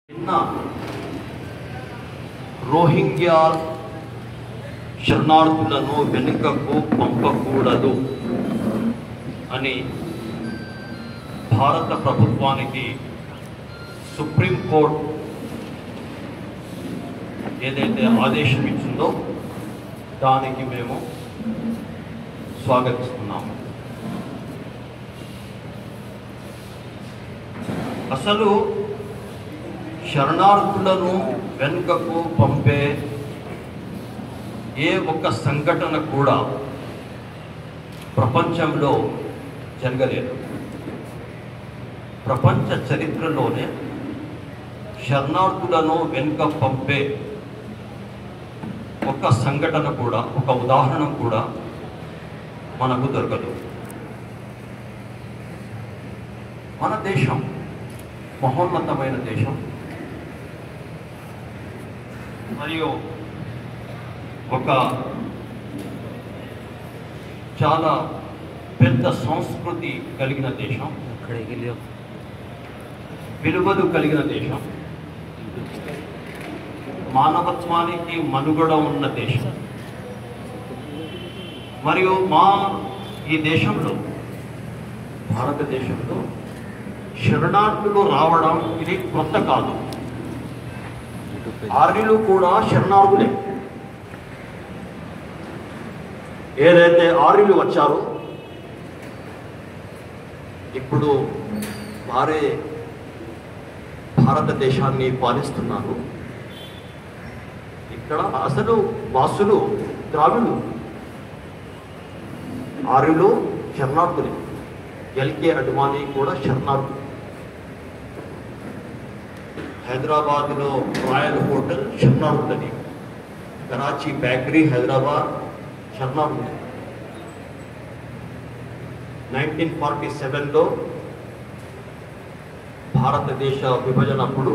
నిన్న రోహింగ్యా శరణార్థులను వెనుకకు పంపకూడదు అని భారత ప్రభుత్వానికి సుప్రీంకోర్టు ఏదైతే ఆదేశం ఇచ్చిందో దానికి మేము స్వాగతిస్తున్నాము అసలు శరణార్థులను వెనుకకు పంపే ఏ ఒక్క సంఘటన కూడా ప్రపంచంలో జరగలేదు ప్రపంచ చరిత్రలోనే శరణార్థులను వెనుక పంపే ఒక సంఘటన కూడా ఒక ఉదాహరణ కూడా మనకు దొరకదు మన దేశం మహోన్నతమైన దేశం మరియు ఒక చాలా పెద్ద సంస్కృతి కలిగిన దేశం విలువలు కలిగిన దేశం మానవత్వానికి మనుగడ ఉన్న దేశం మరియు మా ఈ దేశంలో భారతదేశంలో శరణార్థులు రావడం ఇది కొత్త కాదు ఆర్యులు కూడా శరణార్థులే ఏదైతే ఆర్యులు వచ్చారో ఇప్పుడు వారే భారతదేశాన్ని పాలిస్తున్నారు ఇక్కడ అసలు వాసులు ద్రావిడు ఆర్యులు శరణార్థులే ఎల్కే అడ్వాణి కూడా శరణార్థులు హైదరాబాద్లో రాయల్ హోటల్ శరణార్థులని కరాచీ బేకరీ హైదరాబాద్ శరణార్థులు నైన్టీన్ ఫార్టీ సెవెన్లో భారతదేశ విభజన అప్పుడు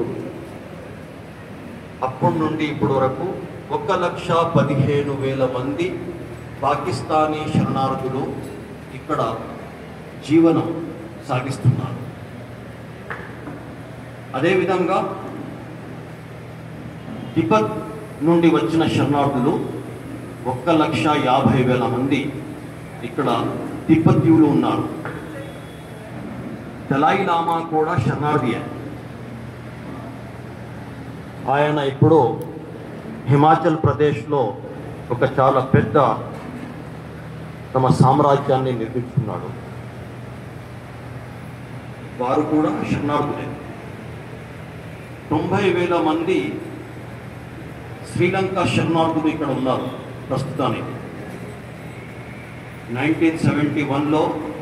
అప్పటి నుండి ఇప్పటి వరకు ఒక లక్ష పదిహేను వేల మంది పాకిస్తానీ శరణార్థులు ఇక్కడ జీవనం సాగిస్తున్నారు అదేవిధంగా తిబత్ నుండి వచ్చిన శరణార్థులు ఒక్క లక్ష యాభై వేల మంది ఇక్కడ తిబ్బతీయులు ఉన్నారు దలాయి లామా కూడా శరణార్థియే ఆయన ఇప్పుడు హిమాచల్ ప్రదేశ్లో ఒక చాలా పెద్ద తమ సామ్రాజ్యాన్ని నిర్మించుకున్నాడు వారు కూడా శరణార్థులే తొంభై వేల మంది శ్రీలంక శరణార్థులు ఇక్కడ ఉన్నారు ప్రస్తుతానికి నైన్టీన్ సెవెంటీ వన్లో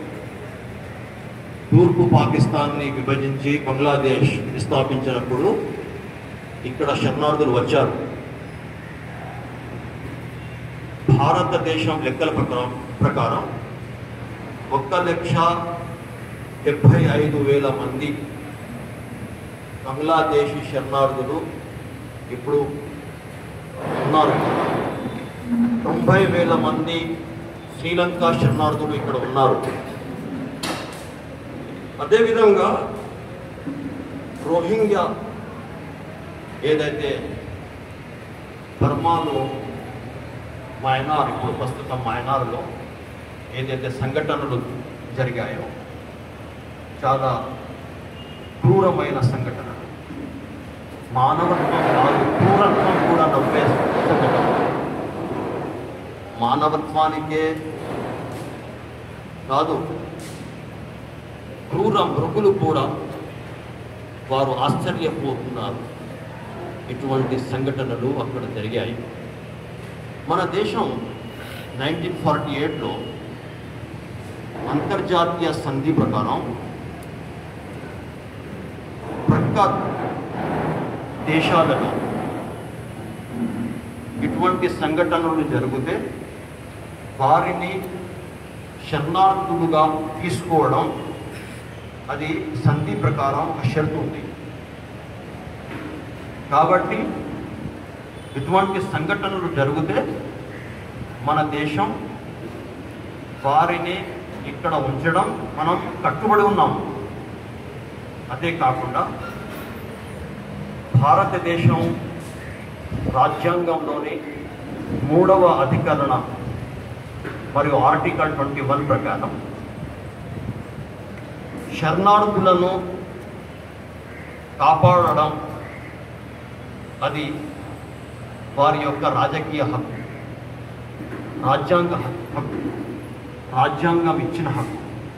తూర్పు పాకిస్తాన్ని విభజించి బంగ్లాదేశ్ స్థాపించినప్పుడు ఇక్కడ శరణార్థులు వచ్చారు భారతదేశం లెక్కల ప్రకారం ప్రకారం ఒక్క లక్ష డెబ్భై ఐదు వేల మంది బంగ్లాదేశీ శరణార్థులు ఇప్పుడు ఉన్నారు తొంభై వేల మంది శ్రీలంక శరణార్థులు ఇక్కడ ఉన్నారు అదేవిధంగా రోహింగ్యా ఏదైతే బర్మాలో మయనార్ ఇప్పుడు ప్రస్తుతం మయనార్లో ఏదైతే సంఘటనలు జరిగాయో చాలా క్రూరమైన సంఘటనలు మానవత్వం కాదు క్రూరత్వం కూడా నవ్వే సంఘటన మానవత్వానికే కాదు క్రూర మృగులు కూడా వారు ఆశ్చర్యపోతున్నారు ఇటువంటి సంఘటనలు అక్కడ జరిగాయి మన దేశం నైన్టీన్ ఫార్టీ ఎయిట్లో అంతర్జాతీయ సంధి ప్రకారం ప్రక్క దేశాలలో ఇటువంటి సంఘటనలు జరిగితే వారిని శరణార్థులుగా తీసుకోవడం అది సంధి ప్రకారం ఒక షరతు ఉంది కాబట్టి ఇటువంటి సంఘటనలు జరిగితే మన దేశం వారిని ఇక్కడ ఉంచడం మనం కట్టుబడి ఉన్నాం అదే కాకుండా భారతదేశం రాజ్యాంగంలోని మూడవ అధికరణ మరియు ఆర్టికల్ ట్వంటీ వన్ ప్రకారం శరణార్థులను కాపాడడం అది వారి యొక్క రాజకీయ హక్కు రాజ్యాంగ హక్కు రాజ్యాంగం ఇచ్చిన హక్కు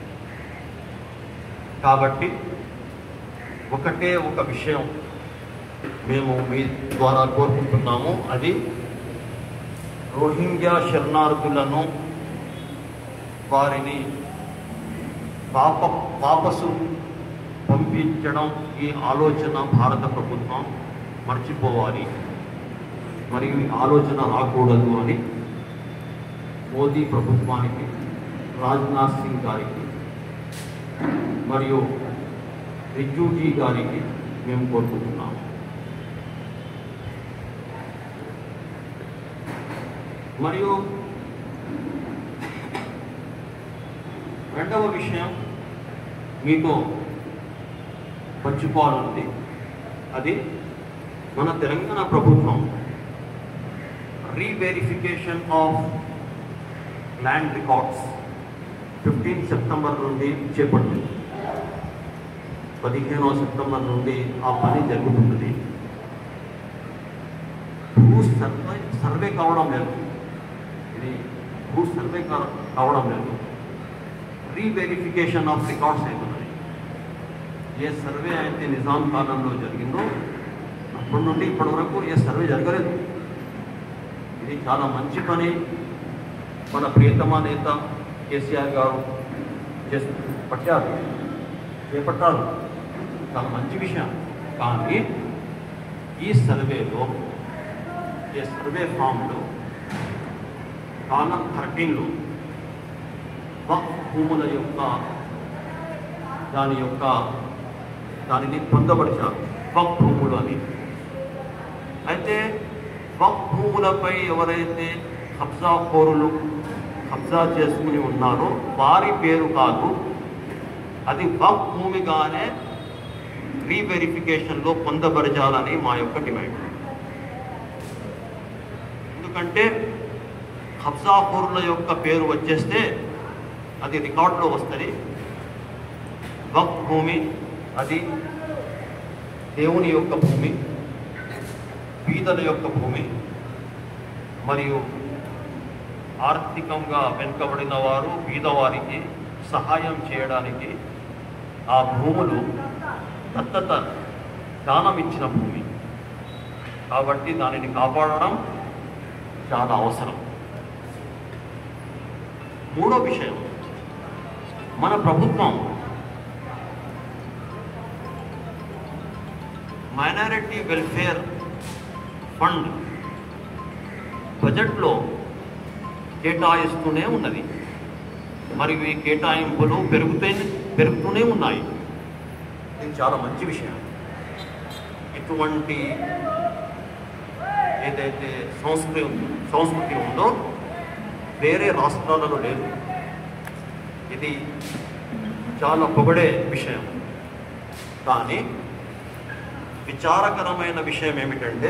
కాబట్టి ఒకటే ఒక విషయం మేము మీ ద్వారా కోరుకుంటున్నాము అది రోహింగ్యా శరణార్థులను వారిని పాప వాపసు పంపించడం ఈ ఆలోచన భారత ప్రభుత్వం మర్చిపోవాలి మరియు ఈ ఆలోచన రాకూడదు అని మోదీ ప్రభుత్వానికి రాజ్నాథ్ సింగ్ గారికి మరియు రిజ్జూజీ గారికి మేము కోరుకుంటున్నాము మరియు రెండవ విషయం మీతో పంచుకోవాలన్నది అది మన తెలంగాణ ప్రభుత్వం reverification of land records fifteen September నుండి చేపట్టింది పదిహేనవ సెప్టెంబర్ నుండి ఆ పని జరుగుతున్నది భూ సర్వే సర్వే కావడం లేదు ఇది భూ సర్వే కా- కావడం లేదు రీవెరిఫికేషన్ ఆఫ్ రికార్డ్స్ అవుతున్నది ఏ సర్వే అయితే నిజాం కాలంలో జరిగిందో అప్పటి నుండి ఇప్పటి వరకు ఏ సర్వే జరగలేదు ఇది చాలా మంచి పని మన ప్రియతమ నేత కేసీఆర్ గారు చేస్తూ పట్టారు చేపట్టారు చాలా మంచి విషయం కానీ ఈ సర్వేలో ఈ సర్వే ఫామ్లో కాలం థర్టీన్లో వక్ఫ్ భూముల యొక్క దాని యొక్క దానిని పొందపరిచారు వక్ఫ్ భూములు అని అయితే వక్ఫ్ భూములపై ఎవరైతే కబ్జా కోరులు కబ్జా చేసుకుని ఉన్నారో వారి పేరు కాదు అది వక్ఫ్ భూమిగానే రీవెరిఫికేషన్లో పొందపరచాలని మా యొక్క డిమాండ్ ఎందుకంటే కబ్జాఖోరుల యొక్క పేరు వచ్చేస్తే అది రికార్డులో వస్తుంది వక్ఫ్ భూమి అది దేవుని యొక్క భూమి బీదల యొక్క భూమి మరియు ఆర్థికంగా వెనుకబడిన వారు బీదవారికి సహాయం చేయడానికి ఆ భూములు దత్తత దానం ఇచ్చిన భూమి కాబట్టి దానిని కాపాడడం చాలా అవసరం మూడో విషయం మన ప్రభుత్వం మైనారిటీ వెల్ఫేర్ ఫండ్ బడ్జెట్లో కేటాయిస్తూనే ఉన్నది మరియు ఈ కేటాయింపులు పెరుగుతే పెరుగుతూనే ఉన్నాయి ఇది చాలా మంచి విషయం ఇటువంటి ఏదైతే సంస్కృతి సంస్కృతి ఉందో వేరే రాష్ట్రాలలో లేదు ఇది చాలా పొగడే విషయం కానీ విచారకరమైన విషయం ఏమిటంటే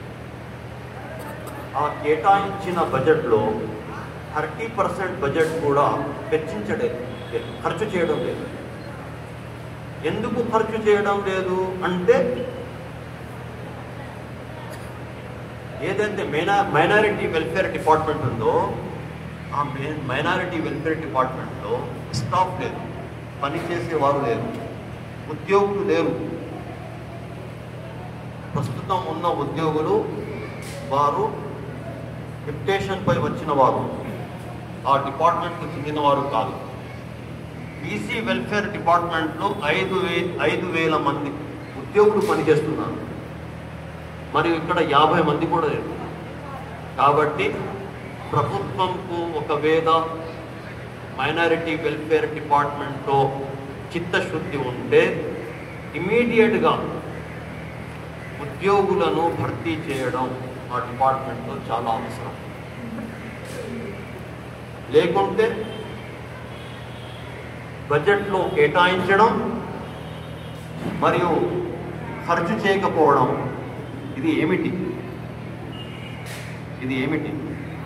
ఆ కేటాయించిన బడ్జెట్లో థర్టీ పర్సెంట్ బడ్జెట్ కూడా వెచ్చించలేదు ఖర్చు చేయడం లేదు ఎందుకు ఖర్చు చేయడం లేదు అంటే ఏదైతే మైనా మైనారిటీ వెల్ఫేర్ డిపార్ట్మెంట్ ఉందో ఆ మైనారిటీ వెల్ఫేర్ డిపార్ట్మెంట్లో స్టాఫ్ లేదు పనిచేసే వారు లేరు ఉద్యోగులు లేరు ప్రస్తుతం ఉన్న ఉద్యోగులు వారు డిప్టేషన్పై వచ్చిన వారు ఆ డిపార్ట్మెంట్కు చెందిన వారు కాదు బీసీ వెల్ఫేర్ డిపార్ట్మెంట్లో ఐదు వే ఐదు వేల మంది ఉద్యోగులు పనిచేస్తున్నారు మరియు ఇక్కడ యాభై మంది కూడా లేరు కాబట్టి ప్రభుత్వంకు ఒకవేళ మైనారిటీ వెల్ఫేర్ డిపార్ట్మెంట్లో చిత్తశుద్ధి ఉంటే ఇమీడియట్గా ఉద్యోగులను భర్తీ చేయడం ఆ డిపార్ట్మెంట్లో చాలా అవసరం లేకుంటే బడ్జెట్లో కేటాయించడం మరియు ఖర్చు చేయకపోవడం ఇది ఏమిటి ఇది ఏమిటి